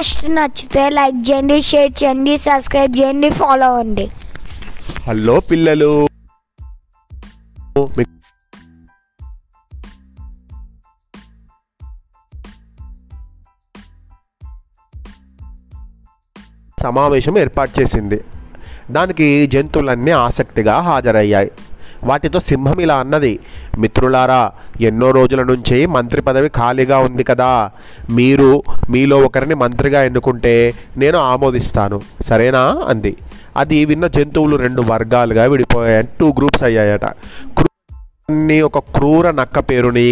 cost నచ్చితే like చేయండి share చేయండి సబ్స్క్రైబ్ చేయండి ఫాలో అవ్వండి హలో పిల్లలు మీ- సమావేశం ఏర్పాటు చేసింది దానికి జంతువులన్నీ ఆసక్తిగా హాజరయ్యాయి వాటితో సింహం ఇలా అన్నది మిత్రులారా ఎన్నో రోజుల నుంచి మంత్రి పదవి ఖాళీగా ఉంది కదా మీరు మీలో ఒకరిని మంత్రిగా ఎన్నుకుంటే నేను ఆమోదిస్తాను సరేనా అంది అది విన్న జంతువులు రెండు వర్గాలుగా విడిపోయాయి టూ గ్రూప్స్ అయ్యాయట క్రూరాన్ని ఒక క్రూర నక్క పేరుని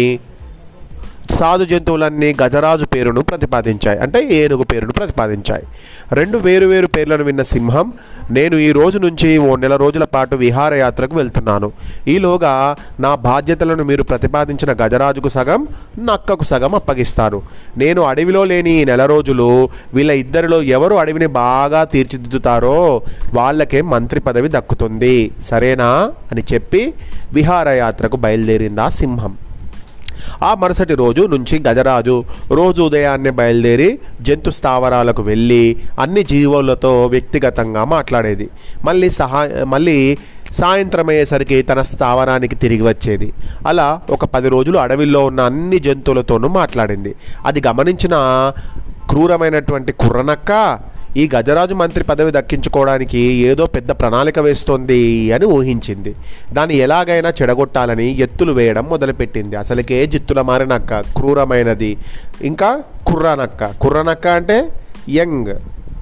సాధు జంతువులన్నీ గజరాజు పేరును ప్రతిపాదించాయి అంటే ఏనుగు పేరును ప్రతిపాదించాయి రెండు వేరు వేరు పేర్లను విన్న సింహం నేను ఈ రోజు నుంచి ఓ నెల రోజుల పాటు విహారయాత్రకు వెళ్తున్నాను ఈలోగా నా బాధ్యతలను మీరు ప్రతిపాదించిన గజరాజుకు సగం నక్కకు సగం అప్పగిస్తాను నేను అడవిలో లేని ఈ నెల రోజులు వీళ్ళ ఇద్దరిలో ఎవరు అడవిని బాగా తీర్చిదిద్దుతారో వాళ్ళకే మంత్రి పదవి దక్కుతుంది సరేనా అని చెప్పి విహారయాత్రకు బయలుదేరిందా సింహం ఆ మరుసటి రోజు నుంచి గజరాజు రోజు ఉదయాన్నే బయలుదేరి జంతు స్థావరాలకు వెళ్ళి అన్ని జీవులతో వ్యక్తిగతంగా మాట్లాడేది మళ్ళీ సహా మళ్ళీ సాయంత్రం అయ్యేసరికి తన స్థావరానికి తిరిగి వచ్చేది అలా ఒక పది రోజులు అడవిలో ఉన్న అన్ని జంతువులతోనూ మాట్లాడింది అది గమనించిన క్రూరమైనటువంటి కుర్రనక్క ఈ గజరాజు మంత్రి పదవి దక్కించుకోవడానికి ఏదో పెద్ద ప్రణాళిక వేస్తోంది అని ఊహించింది దాన్ని ఎలాగైనా చెడగొట్టాలని ఎత్తులు వేయడం మొదలుపెట్టింది అసలుకే జిత్తుల మారినక్క క్రూరమైనది ఇంకా కుర్రనక్క కుర్రనక్క అంటే యంగ్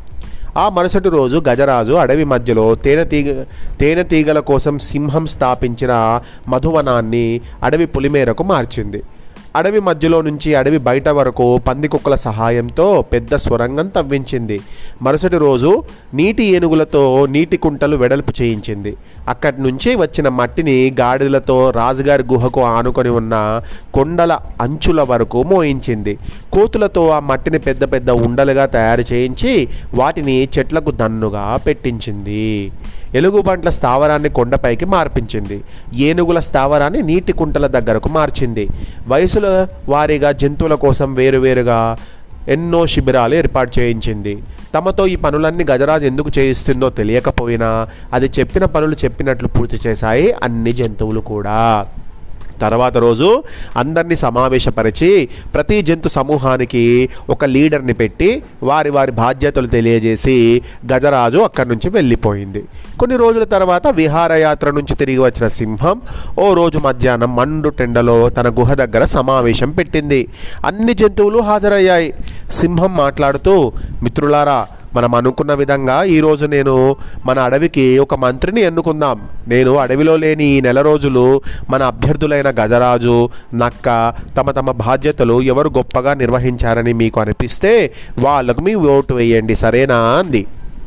ఆ మరుసటి రోజు గజరాజు అడవి మధ్యలో తేనెటీగ తేనెటీగల కోసం సింహం స్థాపించిన మధువనాన్ని అడవి పులిమేరకు మార్చింది అడవి మధ్యలో నుంచి అడవి బయట వరకు పందికుక్కల సహాయంతో పెద్ద స్వరంగం తవ్వించింది మరుసటి రోజు నీటి ఏనుగులతో నీటి కుంటలు వెడల్పు చేయించింది అక్కడి నుంచి వచ్చిన మట్టిని గాడిదలతో రాజుగారి గుహకు ఆనుకొని ఉన్న కొండల అంచుల వరకు మోయించింది కోతులతో ఆ మట్టిని పెద్ద పెద్ద ఉండలుగా తయారు చేయించి వాటిని చెట్లకు దన్నుగా పెట్టించింది ఎలుగుబంట్ల స్థావరాన్ని కొండపైకి మార్పించింది ఏనుగుల స్థావరాన్ని నీటి కుంటల దగ్గరకు మార్చింది వయసుల వారీగా జంతువుల కోసం వేరువేరుగా ఎన్నో శిబిరాలు ఏర్పాటు చేయించింది తమతో ఈ పనులన్నీ గజరాజు ఎందుకు చేయిస్తుందో తెలియకపోయినా అది చెప్పిన పనులు చెప్పినట్లు పూర్తి చేశాయి అన్ని జంతువులు కూడా తర్వాత రోజు అందరినీ సమావేశపరిచి ప్రతి జంతు సమూహానికి ఒక లీడర్ని పెట్టి వారి వారి బాధ్యతలు తెలియజేసి గజరాజు అక్కడి నుంచి వెళ్ళిపోయింది కొన్ని రోజుల తర్వాత విహారయాత్ర నుంచి తిరిగి వచ్చిన సింహం ఓ రోజు మధ్యాహ్నం మండు టెండలో తన గుహ దగ్గర సమావేశం పెట్టింది అన్ని జంతువులు హాజరయ్యాయి సింహం మాట్లాడుతూ మిత్రులారా మనం అనుకున్న విధంగా ఈరోజు నేను మన అడవికి ఒక మంత్రిని ఎన్నుకుందాం నేను అడవిలో లేని ఈ నెల రోజులు మన అభ్యర్థులైన గజరాజు నక్క తమ తమ బాధ్యతలు ఎవరు గొప్పగా నిర్వహించారని మీకు అనిపిస్తే వాళ్ళకు మీ ఓటు వేయండి సరేనా అంది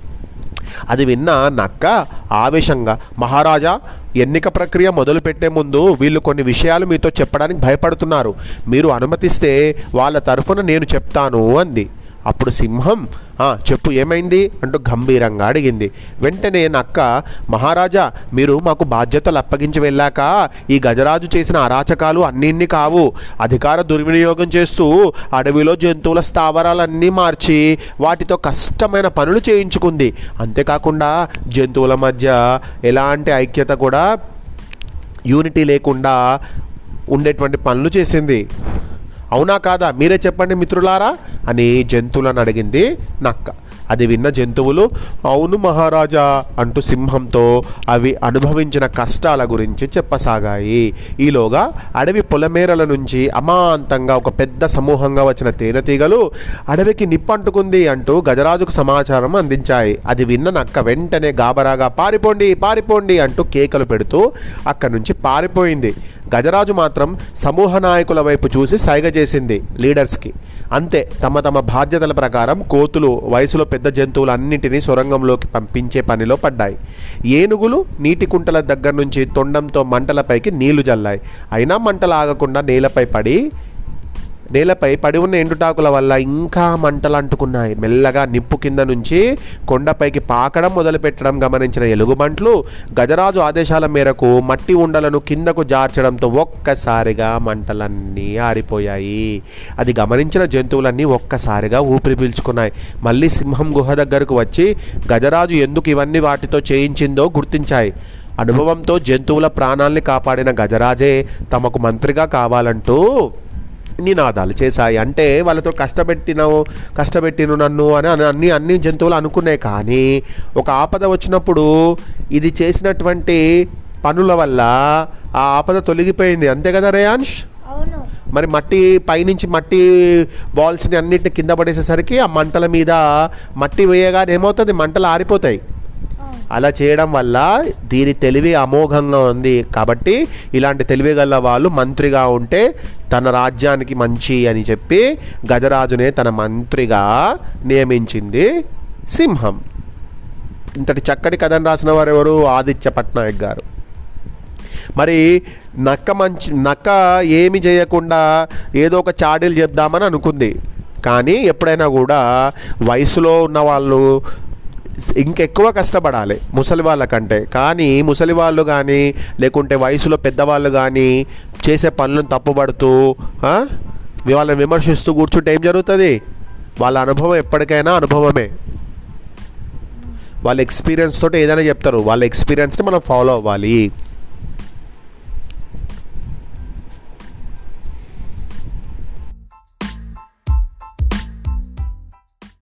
అది విన్న నక్క ఆవేశంగా మహారాజా ఎన్నిక ప్రక్రియ మొదలుపెట్టే ముందు వీళ్ళు కొన్ని విషయాలు మీతో చెప్పడానికి భయపడుతున్నారు మీరు అనుమతిస్తే వాళ్ళ తరఫున నేను చెప్తాను అంది అప్పుడు సింహం "ఆ, చెప్పు ఏమైంది అంటూ గంభీరంగా అడిగింది వెంటనే నక్క మహారాజా మీరు మాకు బాధ్యతలు అప్పగించి వెళ్ళాక ఈ గజరాజు చేసిన అరాచకాలు అన్నిన్ని కావు అధికార దుర్వినియోగం చేస్తూ అడవిలో జంతువుల స్థావరాలన్నీ మార్చి వాటితో కష్టమైన పనులు చేయించుకుంది అంతేకాకుండా జంతువుల మధ్య ఎలాంటి ఐక్యత కూడా యూనిటీ లేకుండా ఉండేటువంటి పనులు చేసింది అవునా కాదా మీరే చెప్పండి మిత్రులారా అని జంతువులను అడిగింది నక్క అది విన్న జంతువులు అవును మహారాజా అంటూ సింహంతో అవి అనుభవించిన కష్టాల గురించి చెప్పసాగాయి ఈలోగా అడవి పొలమేరల నుంచి అమాంతంగా ఒక పెద్ద సమూహంగా వచ్చిన తేనెటీగలు అడవికి నిప్పంటుకుంది అంటూ గజరాజుకు సమాచారం అందించాయి అది విన్న నక్క వెంటనే గాబరాగా పారిపోండి పారిపోండి అంటూ కేకలు పెడుతూ అక్కడి నుంచి పారిపోయింది గజరాజు మాత్రం సమూహ నాయకుల వైపు చూసి సైగ చేసింది లీడర్స్కి అంతే తమ తమ బాధ్యతల ప్రకారం కోతులు వయసులో పెద్ద జంతువులన్నింటినీ సొరంగంలోకి పంపించే పనిలో పడ్డాయి ఏనుగులు నీటి కుంటల దగ్గర నుంచి తొండంతో మంటలపైకి నీళ్లు జల్లాయి అయినా మంటలు ఆగకుండా నేలపై పడి నేలపై పడి ఉన్న ఎండుటాకుల వల్ల ఇంకా మంటలు అంటుకున్నాయి మెల్లగా నిప్పు కింద నుంచి కొండపైకి పాకడం మొదలుపెట్టడం గమనించిన ఎలుగుబంట్లు గజరాజు ఆదేశాల మేరకు మట్టి ఉండలను కిందకు జార్చడంతో ఒక్కసారిగా మంటలన్నీ ఆరిపోయాయి అది గమనించిన జంతువులన్నీ ఒక్కసారిగా ఊపిరి పీల్చుకున్నాయి మళ్ళీ సింహం గుహ దగ్గరకు వచ్చి గజరాజు ఎందుకు ఇవన్నీ వాటితో చేయించిందో గుర్తించాయి అనుభవంతో జంతువుల ప్రాణాల్ని కాపాడిన గజరాజే తమకు మంత్రిగా కావాలంటూ నినాదాలు చేశాయి అంటే వాళ్ళతో కష్టపెట్టినవు కష్టపెట్టిను నన్ను అని అని అన్ని అన్ని జంతువులు అనుకున్నాయి కానీ ఒక ఆపద వచ్చినప్పుడు ఇది చేసినటువంటి పనుల వల్ల ఆ ఆపద తొలగిపోయింది అంతే కదా రేయాన్ష్ అవును మరి మట్టి పైనుంచి మట్టి బాల్స్ని అన్నిటిని కింద పడేసేసరికి ఆ మంటల మీద మట్టి వేయగానే ఏమవుతుంది మంటలు ఆరిపోతాయి అలా చేయడం వల్ల దీని తెలివి అమోఘంగా ఉంది కాబట్టి ఇలాంటి తెలివి గల వాళ్ళు మంత్రిగా ఉంటే తన రాజ్యానికి మంచి అని చెప్పి గజరాజునే తన మంత్రిగా నియమించింది సింహం ఇంతటి చక్కటి కథను రాసిన వారు ఎవరు ఆదిత్య పట్నాయక్ గారు మరి నక్క మంచి నక్క ఏమి చేయకుండా ఏదో ఒక చాడీలు చెప్దామని అనుకుంది కానీ ఎప్పుడైనా కూడా వయసులో ఉన్న వాళ్ళు ఇంకెక్కువ కష్టపడాలి ముసలి వాళ్ళకంటే కానీ ముసలి వాళ్ళు కానీ లేకుంటే వయసులో పెద్దవాళ్ళు కానీ చేసే పనులను తప్పుపడుతూ ఆ, వాళ్ళని విమర్శిస్తూ కూర్చుంటే ఏం జరుగుతుంది వాళ్ళ అనుభవం ఎప్పటికైనా అనుభవమే వాళ్ళ ఎక్స్పీరియన్స్ తోటి ఏదైనా చెప్తారు వాళ్ళ ఎక్స్పీరియన్స్ని మనం ఫాలో అవ్వాలి